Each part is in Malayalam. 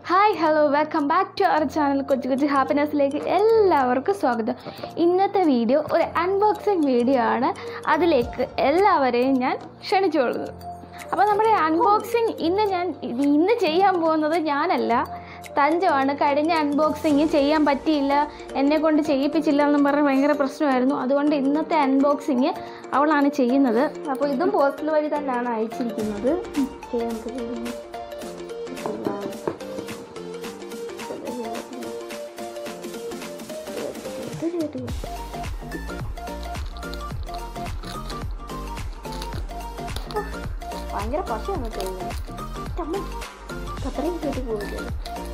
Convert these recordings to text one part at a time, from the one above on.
Hi hello welcome back to our channel കൊച്ചു കൊച്ചു ഹാപ്പിനെസ്സിലേക്ക് എല്ലാവർക്കും സ്വാഗതം ഇന്നത്തെ വീഡിയോ ഒരു അൺബോക്സിങ് വീഡിയോ ആണ് അതിലേക്ക് എല്ലാവരെയും ഞാൻ ക്ഷണിച്ചുകൊള്ളുന്നു അപ്പോൾ നമ്മുടെ അൺബോക്സിങ് ഇന്ന് ഞാൻ ഇന്ന് ചെയ്യാൻ പോകുന്നത് ഞാനല്ല തഞ്ചമാണ് കഴിഞ്ഞ അൺബോക്സിങ് ചെയ്യാൻ പറ്റിയില്ല എന്നെ കൊണ്ട് ചെയ്യിപ്പിച്ചില്ല എന്നും പറഞ്ഞ് ഭയങ്കര പ്രശ്നമായിരുന്നു അതുകൊണ്ട് ഇന്നത്തെ അൺബോക്സിങ് അവളാണ് ചെയ്യുന്നത് അപ്പോൾ ഇതും പോസ്റ്റൽ വഴി തന്നെയാണ് അയച്ചിരിക്കുന്നത് ഓക്കേ, നമുക്ക് ചെയ്യാം. ഭയങ്കര പശയാണ് ചെയ്യുന്നത് അത്രയും കേട്ടി പോവുകയാണ്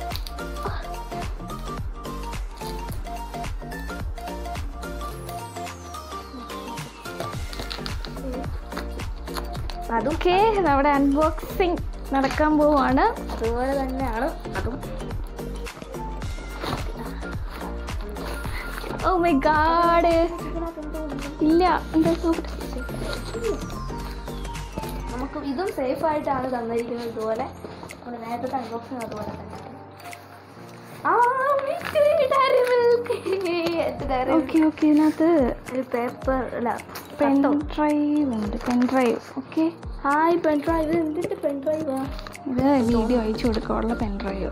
അതും ഓക്കെ നമ്മുടെ അൺബോക്സിങ് നടക്കാൻ പോവാണ് അതുപോലെ തന്നെയാണ് അതും ഓ മൈ ഗാഡ് ഇല്ല എന്താ നോക്കട്ടെ നമുക്ക് ഇതും സേഫ് ആയിട്ടാണ് തന്നിരിക്കുന്നത് ഇതുപോലെ നമ്മൾ നേരത്തെ അൺബോക്സിങ് അതുപോലെ തന്നെ ആ dairy milk dairy okay okay ഇതിനകത്ത് ഒരു പേപ്പർ അല്ല പെൻ ഡ്രൈവ് ഉണ്ട് pen drive okay hi pen drive എന്തിൻ്റെ പെൻ ഡ്രൈവാ ഇത് വീഡിയോ അയച്ചു കൊടുക്കാനുള്ള പെൻ ഡ്രൈവ്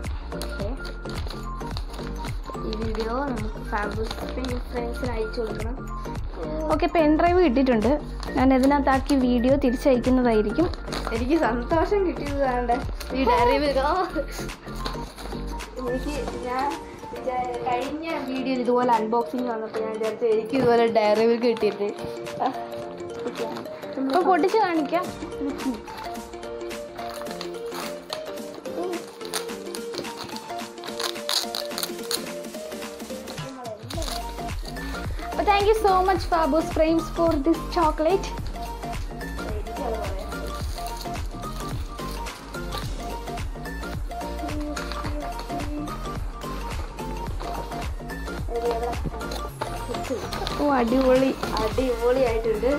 ഈ വീഡിയോ നമുക്ക് ഫാബ്രിക് ഫ്രണ്ട്സിന് അയച്ചു കൊടുക്കണം ഓക്കെ പെൻ ഡ്രൈവ് കിട്ടിയിട്ടുണ്ട് ഞാൻ ഇതിനകത്താക്കി വീഡിയോ തിരിച്ചയക്കുന്നതായിരിക്കും എനിക്ക് സന്തോഷം കിട്ടിയത് വേണ്ട ഈ ഡയറി മിൽക്ക് എനിക്ക് ഞാൻ വിചാ- കഴിഞ്ഞ വീഡിയോയിൽ ഇതുപോലെ അൺബോക്സിങ് വന്നപ്പോൾ ഞാൻ വിചാരിച്ചു എനിക്ക് ഇതുപോലെ ഡയറി മിൽക്ക് കിട്ടിയിട്ട് അപ്പോൾ പൊട്ടിച്ച് കാണിക്കാം അപ്പോൾ thank you so much Fabos frames for this chocolate oh അടിപൊളി അടിപൊളിയായിട്ടുണ്ട്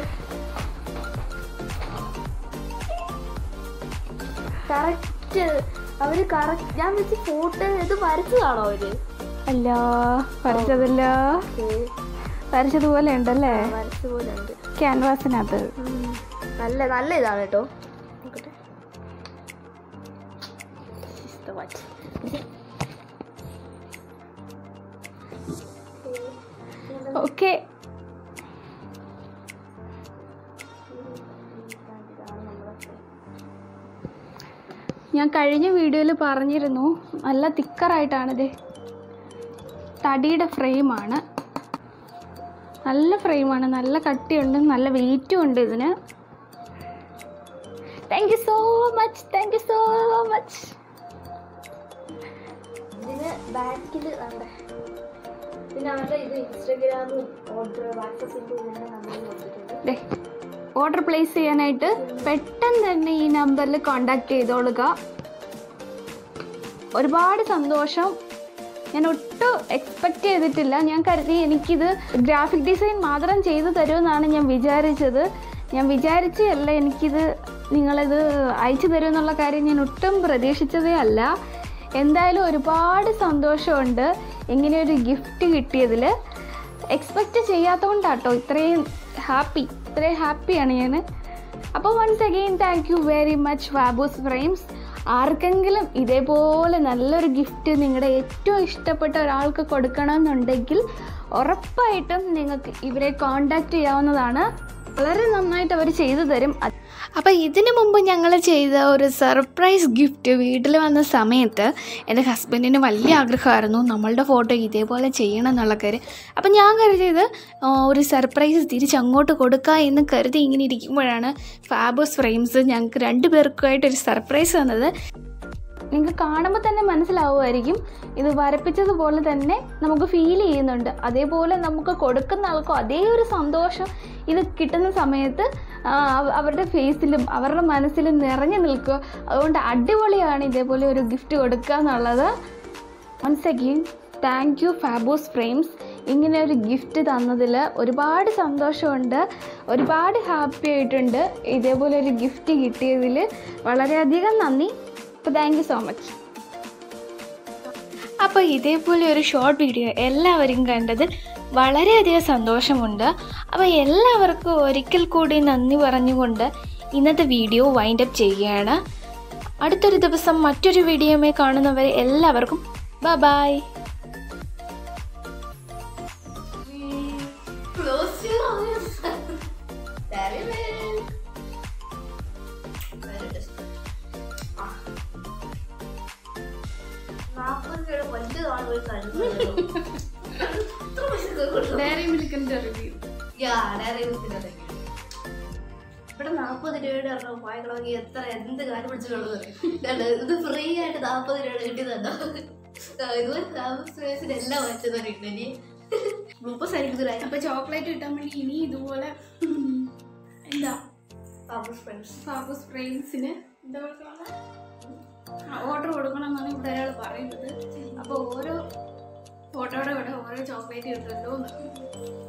കറക്റ്റ് അവര് കറക്റ്റ് ഞാൻ വെച്ച് ഫോട്ടോ ഇത് വരച്ചതാണോ അവര് അല്ല വരച്ചതല്ല വരച്ചതുപോലെ ഉണ്ടല്ലേ വരച്ച പോലെ ഉണ്ട് ക്യാൻവാസിനകത്ത് നല്ല നല്ല ഇതാണ് കേട്ടോ നോക്കട്ടെ This is the what? Okay ഞാൻ കഴിഞ്ഞ വീഡിയോയിൽ പറഞ്ഞിരുന്നു നല്ല തിക്കറായിട്ടാണിത് തടിയുടെ ഫ്രെയിമാണ് നല്ല ഫ്രെയിമാണ് നല്ല കട്ടിയുണ്ട് നല്ല വെയിറ്റും ഉണ്ട് ഇതിന് thank you so much thank you so much ഇതിന് ബാക്കിൽ വേണ്ട പിന്നെ അവരുടെ ഇത് ഇൻസ്റ്റഗ്രാമും ഓർഡർ വാട്സപ്പിൻ്റെ ഇതിൻ്റെ നമ്പർ കൊടുത്തിട്ടുണ്ട് ഓർഡർ പ്ലേസ് ചെയ്യാനായിട്ട് പെട്ടെന്ന് തന്നെ ഈ നമ്പറിൽ കോണ്ടാക്ട് ചെയ്തോളുക ഒരുപാട് സന്തോഷം ഞാൻ ഒട്ടും എക്സ്പെക്റ്റ് ചെയ്തിട്ടില്ല ഞാൻ കരുതി എനിക്കിത് ഗ്രാഫിക് ഡിസൈൻ മാത്രം ചെയ്തു തരുമെന്നാണ് ഞാൻ വിചാരിച്ചത് ഞാൻ വിചാരിച്ചല്ല എനിക്കിത് നിങ്ങളിത് അയച്ചു തരുമെന്നുള്ള കാര്യം ഞാൻ ഒട്ടും പ്രതീക്ഷിച്ചതേ അല്ല എന്തായാലും ഒരുപാട് സന്തോഷമുണ്ട് ഇങ്ങനെ ഒരു ഗിഫ്റ്റ് കിട്ടിയതിൽ എക്സ്പെക്റ്റ് ചെയ്യാത്തതുകൊണ്ടാട്ടോ ഇത്രയും ഹാപ്പി ഇത്രയും ഹാപ്പിയാണ് ഞാൻ അപ്പോൾ once again thank you very much Fabos frames ആർക്കെങ്കിലും ഇതേപോലെ നല്ലൊരു ഗിഫ്റ്റ് നിങ്ങളുടെ ഏറ്റവും ഇഷ്ടപ്പെട്ട ഒരാൾക്ക് കൊടുക്കണമെന്നുണ്ടെങ്കിൽ ഉറപ്പായിട്ടും നിങ്ങൾക്ക് ഇവരെ കോണ്ടാക്ട് ചെയ്യാവുന്നതാണ് വളരെ നന്നായിട്ട് അവർ ചെയ്തു തരും അപ്പോൾ ഇതിനു മുമ്പ് ഞങ്ങൾ ചെയ്ത ഒരു സർപ്രൈസ് ഗിഫ്റ്റ് വീട്ടിൽ വന്ന സമയത്ത് എൻ്റെ ഹസ്ബൻഡിന് വലിയ ആഗ്രഹമായിരുന്നു നമ്മളുടെ ഫോട്ടോ ഇതേപോലെ ചെയ്യണം എന്നുള്ള കാര്യം അപ്പം ഞാൻ കരുതിയത് ആ, ഒരു സർപ്രൈസ് തിരിച്ച് അങ്ങോട്ട് കൊടുക്കുക എന്ന് കരുതി ഇങ്ങനെ ഇരിക്കുമ്പോഴാണ് ഫാബോസ് ഫ്രെയിംസ് ഞങ്ങൾക്ക് രണ്ടു പേർക്കുമായിട്ട് ഒരു സർപ്രൈസ് തന്നത് നിങ്ങൾക്ക് കാണുമ്പോൾ തന്നെ മനസ്സിലാവുമായിരിക്കും ഇത് വരപ്പിച്ചതുപോലെ തന്നെ നമുക്ക് ഫീൽ ചെയ്യുന്നുണ്ട് അതേപോലെ നമുക്ക് കൊടുക്കുന്ന ആൾക്കും അതേ ഒരു സന്തോഷം ഇത് കിട്ടുന്ന സമയത്ത് ആ, അവ- അവരുടെ ഫേസിലും അവരുടെ മനസ്സിലും നിറഞ്ഞു നിൽക്കുക അതുകൊണ്ട് അടിപൊളിയാണ് ഇതേപോലെ ഒരു ഗിഫ്റ്റ് കൊടുക്കുക എന്നുള്ളത് once again thank you Fabos frames ഇങ്ങനെ ഒരു ഗിഫ്റ്റ് തന്നതിൽ ഒരുപാട് സന്തോഷമുണ്ട് ഒരുപാട് ഹാപ്പി ആയിട്ടുണ്ട് ഇതേപോലെ ഒരു ഗിഫ്റ്റ് കിട്ടിയതിൽ വളരെയധികം നന്ദി അപ്പോൾ താങ്ക് യു സോ മച്ച് അപ്പോൾ ഇതേപോലെ ഒരു ഷോർട്ട് വീഡിയോ എല്ലാവരും കണ്ടതിൽ വളരെയധികം സന്തോഷമുണ്ട് അപ്പോൾ എല്ലാവർക്കും ഒരിക്കൽ കൂടി നന്ദി പറഞ്ഞുകൊണ്ട് ഇന്നത്തെ വീഡിയോ വൈൻഡ് അപ്പ് ചെയ്യുകയാണ് അടുത്തൊരു ദിവസം മറ്റൊരു വീഡിയോയുമായി കാണുന്നവരെ എല്ലാവർക്കും ബ bye Close your eyes. Dairy milk. Very tasty. ആ. നാപ്പത് രൂപയുടെ വലുതാണ് പോയി കഴുകുന്നത്. എത്ര പൈസക്ക് കൊടുക്കും? ഡയറി മിൽക്കിൻ്റെ റിവ്യൂ Yeah, dairy milk ന്റെ review. ഇവിടെ നാൽപ്പത് രൂപയുടെ ഒരെണ്ണം വാങ്ങിക്കണമെങ്കിൽ എത്ര എന്ത് കാര്യം പിടിച്ചിട്ടുള്ളത് ഇത് ഫ്രീ ആയിട്ട് നാൽപ്പത് രൂപയുടെ കിട്ടിയതല്ലോ ഇതുപോലെ താമസിന് എല്ലാം വാങ്ങിച്ചതാണ് ഇനി ഗ്ലൂക്കോസ് ആയിരിക്കും അപ്പോൾ ചോക്ലേറ്റ് കിട്ടാൻ വേണ്ടി ഇനി ഇതുപോലെ എന്താ താമസ് ഫ്രണ്ട്സ് ഫാബൂസ് ഫ്രെയിംസിന് എന്താ ഓർഡർ കൊടുക്കണം എന്നാണ് ഇവിടെ ഒരാൾ പറയുന്നത് അപ്പോൾ ഓരോ ഫോട്ടോയുടെ കൂടെ ഓരോ ചോക്ലേറ്റ് കിട്ടുമല്ലോ എന്ന്